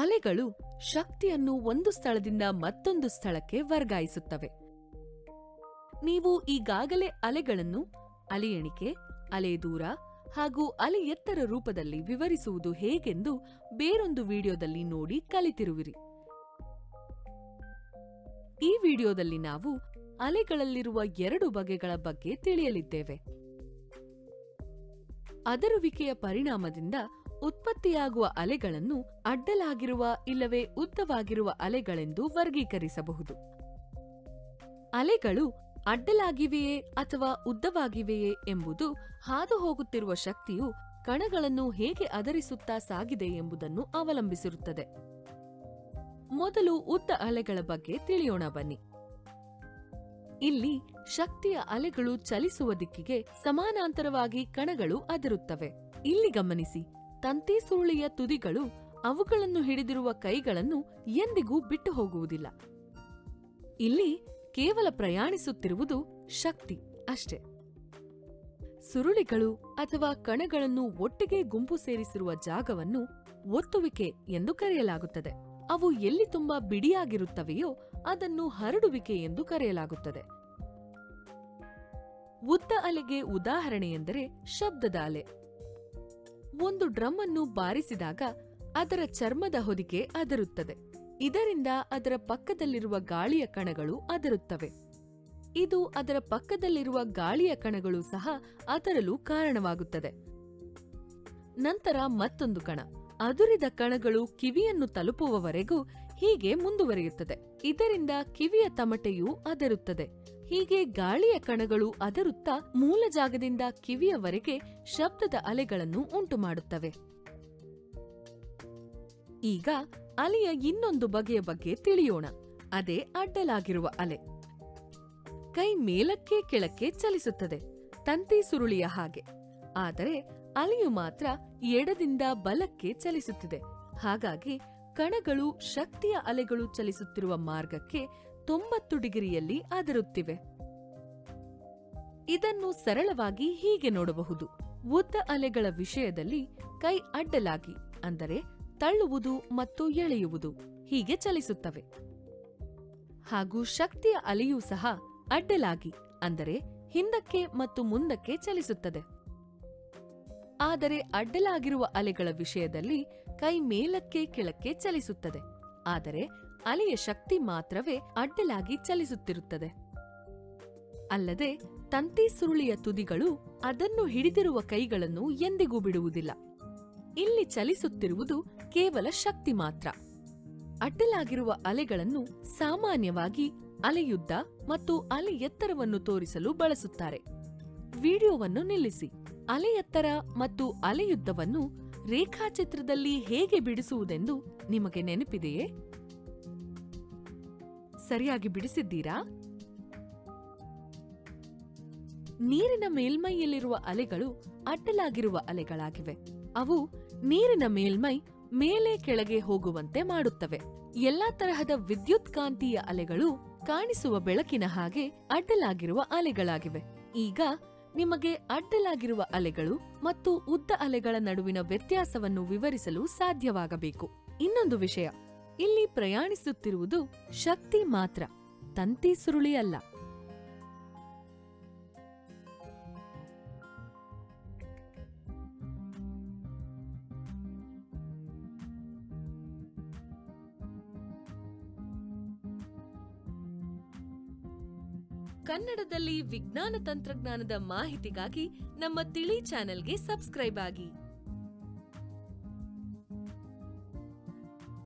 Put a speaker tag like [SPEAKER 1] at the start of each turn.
[SPEAKER 1] ಅಲೆಗಳು ಶಕ್ತಿಯನ್ನು ಒಂದು ಸ್ಥಳದಿಂದ ಮತ್ತೊಂದು ಸ್ಥಳಕ್ಕೆ ವರ್ಗಾಯಿಸುತ್ತವೆ ನೀವು ಈಗಾಗಲೇ ಅಲೆಗಳನ್ನು ಅಲೆ ಎಣಿಕೆ ಅಲೆ ದೂರ ಹಾಗೂ ಅಲೆ ಎತ್ತರ ರೂಪದಲ್ಲಿ ವಿವರಿಸುವುದು ಹೇಗೆಂದು ಬೇರೊಂದು ವಿಡಿಯೋದಲ್ಲಿ ನೋಡಿ ಕಲಿತಿರುವಿರಿ ಈ ವಿಡಿಯೋದಲ್ಲಿ ನಾವು ಅಲೆಗಳಲ್ಲಿರುವ ಎರಡು ಬಗೆಗಳ ಬಗ್ಗೆ ತಿಳಿಯಲಿದ್ದೇವೆ ಅದರುವಿಕೆಯ ಪರಿಣಾಮದಿಂದ ಉತ್ಪತ್ತಿಯಾಗುವ ಅಲೆಗಳನ್ನು ಅಡ್ಡಲಾಗಿರುವ ಇಲ್ಲವೇ ಉದ್ದವಾಗಿರುವ ಅಲೆಗಳೆಂದು ವರ್ಗೀಕರಿಸಬಹುದು ಅಲೆಗಳು ಅಡ್ಡಲಾಗಿವೆಯೇ ಅಥವಾ ಉದ್ದವಾಗಿವೆಯೇ ಎಂಬುದು ಹಾದು ಹೋಗುತ್ತಿರುವ ಶಕ್ತಿಯು ಕಣಗಳನ್ನು ಹೇಗೆ ಅದರಿಸುತ್ತಾ ಸಾಗಿದೆ ಎಂಬುದನ್ನು ಅವಲಂಬಿಸಿರುತ್ತದೆ ಮೊದಲು ಉದ್ದ ಅಲೆಗಳ ಬಗ್ಗೆ ತಿಳಿಯೋಣ ಬನ್ನಿ ಇಲ್ಲಿ ಶಕ್ತಿಯ ಅಲೆಗಳು ಚಲಿಸುವ ದಿಕ್ಕಿಗೆ ಸಮಾನಾಂತರವಾಗಿ ಕಣಗಳು ಅದರುತ್ತವೆ ಇಲ್ಲಿ ಗಮನಿಸಿ ತಂತಿ ಸುರುಳಿಯ ತುದಿಗಳು ಅವುಗಳನ್ನು ಹಿಡಿದಿರುವ ಕೈಗಳನ್ನು ಎಂದಿಗೂ ಬಿಟ್ಟು ಹೋಗುವುದಿಲ್ಲ ಇಲ್ಲಿ ಕೇವಲ ಪ್ರಯಾಣಿಸುತ್ತಿರುವುದು ಶಕ್ತಿ ಅಷ್ಟೇ ಸುರುಳಿಗಳು ಅಥವಾ ಕಣಗಳನ್ನು ಒಟ್ಟಿಗೆ ಗುಂಪು ಸೇರಿಸಿರುವ ಜಾಗವನ್ನು ಒತ್ತುವಿಕೆ ಎಂದು ಕರೆಯಲಾಗುತ್ತದೆ ಅವು ಎಲ್ಲಿ ತುಂಬಾ ಬಿಡಿಯಾಗಿರುತ್ತವೆಯೋ ಅದನ್ನು ಹರಡುವಿಕೆ ಎಂದು ಕರೆಯಲಾಗುತ್ತದೆ ಉದ್ದ ಅಲೆಗೆ ಉದಾಹರಣೆ ಎಂದರೆ ಶಬ್ದದ ಅಲೆ ಒಂದು ಡ್ರಮ್ ಅನ್ನು ಬಾರಿಸಿದಾಗ ಅದರ ಚರ್ಮದ ಹೊದಿಕೆ ಅದರುತ್ತದೆ ಇದರಿಂದ ಅದರ ಪಕ್ಕದಲ್ಲಿರುವ ಗಾಳಿಯ ಕಣಗಳು ಅದರುತ್ತವೆ ಇದು ಅದರ ಪಕ್ಕದಲ್ಲಿರುವ ಗಾಳಿಯ ಕಣಗಳು ಸಹ ಅದರಲು ಕಾರಣವಾಗುತ್ತದೆ ನಂತರ ಮತ್ತೊಂದು ಕಣ ಅದುರಿದ ಕಣಗಳು ಕಿವಿಯನ್ನು ತಲುಪುವವರೆಗೂ ಹೀಗೆ ಮುಂದುವರಿಯುತ್ತದೆ ಇದರಿಂದ ಕಿವಿಯ ತಮಟೆಯೂ ಅದರುತ್ತದೆ ಹೀಗೆ ಗಾಳಿಯ ಕಣಗಳು ಅದರುತ್ತಾ ಮೂಲ ಜಾಗದಿಂದ ಕಿವಿಯವರೆಗೆ ಶಬ್ದದ ಅಲೆಗಳನ್ನು ಉಂಟುಮಾಡುತ್ತವೆ ಈಗ ಅಲೆಯ ಇನ್ನೊಂದು ಬಗೆಯ ಬಗ್ಗೆ ತಿಳಿಯೋಣ ಅದೇ ಅಡ್ಡಲಾಗಿರುವ ಅಲೆ ಕೈ ಮೇಲಕ್ಕೆ ಕೆಳಕ್ಕೆ ಚಲಿಸುತ್ತದೆ ತಂತಿ ಸುರುಳಿಯ ಹಾಗೆ ಆದರೆ ಅಲೆಯು ಮಾತ್ರ ಎಡದಿಂದ ಬಲಕ್ಕೆ ಚಲಿಸುತ್ತಿದೆ ಹಾಗಾಗಿ ಕಣಗಳು ಶಕ್ತಿಯ ಅಲೆಗಳು ಚಲಿಸುತ್ತಿರುವ ಮಾರ್ಗಕ್ಕೆ ತೊಂಬತ್ತು ಡಿಗ್ರಿಯಲ್ಲಿ ಅದರುತ್ತಿವೆ ಇದನ್ನು ಸರಳವಾಗಿ ಹೀಗೆ ನೋಡಬಹುದು ಉದ್ದ ಅಲೆಗಳ ವಿಷಯದಲ್ಲಿ ಕೈ ಅಡ್ಡಲಾಗಿ ಅಂದರೆ ತಳ್ಳುವುದು ಮತ್ತು ಎಳೆಯುವುದು ಹೀಗೆ ಚಲಿಸುತ್ತವೆ ಹಾಗೂ ಶಕ್ತಿಯ ಅಲೆಯೂ ಸಹ ಅಡ್ಡಲಾಗಿ ಅಂದರೆ ಹಿಂದಕ್ಕೆ ಮತ್ತು ಮುಂದಕ್ಕೆ ಚಲಿಸುತ್ತದೆ ಆದರೆ ಅಡ್ಡಲಾಗಿರುವ ಅಲೆಗಳ ವಿಷಯದಲ್ಲಿ ಕೈ ಮೇಲಕ್ಕೆ ಕೆಳಕ್ಕೆ ಚಲಿಸುತ್ತದೆ ಆದರೆ ಅಲೆಯ ಶಕ್ತಿ ಮಾತ್ರವೇ ಅಡ್ಡಲಾಗಿ ಚಲಿಸುತ್ತಿರುತ್ತದೆ ಅಲ್ಲದೆ ತಂತಿ ಸುರುಳಿಯ ತುದಿಗಳು ಅದನ್ನು ಹಿಡಿದಿರುವ ಕೈಗಳನ್ನು ಎಂದಿಗೂ ಬಿಡುವುದಿಲ್ಲ ಇಲ್ಲಿ ಚಲಿಸುತ್ತಿರುವುದು ಕೇವಲ ಶಕ್ತಿ ಮಾತ್ರ ಅಡ್ಡಲಾಗಿರುವ ಅಲೆಗಳನ್ನು ಸಾಮಾನ್ಯವಾಗಿ ಅಲೆಯುದ್ದ ಮತ್ತು ಅಲೆ ಎತ್ತರವನ್ನು ತೋರಿಸಲು ಬಳಸುತ್ತಾರೆ ವಿಡಿಯೋವನ್ನು ನಿಲ್ಲಿಸಿ ಅಲೆ ಎತ್ತರ ಮತ್ತು ಅಲೆಯುದ್ದವನ್ನು ರೇಖಾಚಿತ್ರದಲ್ಲಿ ಹೇಗೆ ಬಿಡಿಸುವುದೆಂದು ನಿಮಗೆ ನೆನಪಿದೆಯೇ ಸರಿಯಾಗಿ ಬಿಡಿಸಿದ್ದೀರಾ ನೀರಿನ ಮೇಲ್ಮೈಯಲ್ಲಿರುವ ಅಲೆಗಳು ಅಡ್ಡಲಾಗಿರುವ ಅಲೆಗಳಾಗಿವೆ ಅವು ನೀರಿನ ಮೇಲ್ಮೈ ಮೇಲೆ ಕೆಳಗೆ ಹೋಗುವಂತೆ ಮಾಡುತ್ತವೆ ಎಲ್ಲಾ ತರಹದ ವಿದ್ಯುತ್ಕಾಂತೀಯ ಅಲೆಗಳು ಕಾಣಿಸುವ ಬೆಳಕಿನ ಹಾಗೆ ಅಡ್ಡಲಾಗಿರುವ ಅಲೆಗಳಾಗಿವೆ ಈಗ ನಿಮಗೆ ಅಡ್ಡಲಾಗಿರುವ ಅಲೆಗಳು ಮತ್ತು ಉದ್ದ ಅಲೆಗಳ ನಡುವಿನ ವ್ಯತ್ಯಾಸವನ್ನು ವಿವರಿಸಲು ಸಾಧ್ಯವಾಗಬೇಕು ಇನ್ನೊಂದು ವಿಷಯ ಇಲ್ಲಿ ಪ್ರಯಾಣಿಸುತ್ತಿರುವುದು ಶಕ್ತಿ ಮಾತ್ರ ತಂತಿ ಸುರುಳಿ ಅಲ್ಲ ಕನ್ನಡದಲ್ಲಿ ವಿಜ್ಞಾನ ತಂತ್ರಜ್ಞಾನದ ಮಾಹಿತಿಗಾಗಿ ನಮ್ಮ ತಿಳಿ ಚಾನೆಲ್ಗೆ ಸಬ್ಸ್ಕ್ರೈಬ್ ಆಗಿ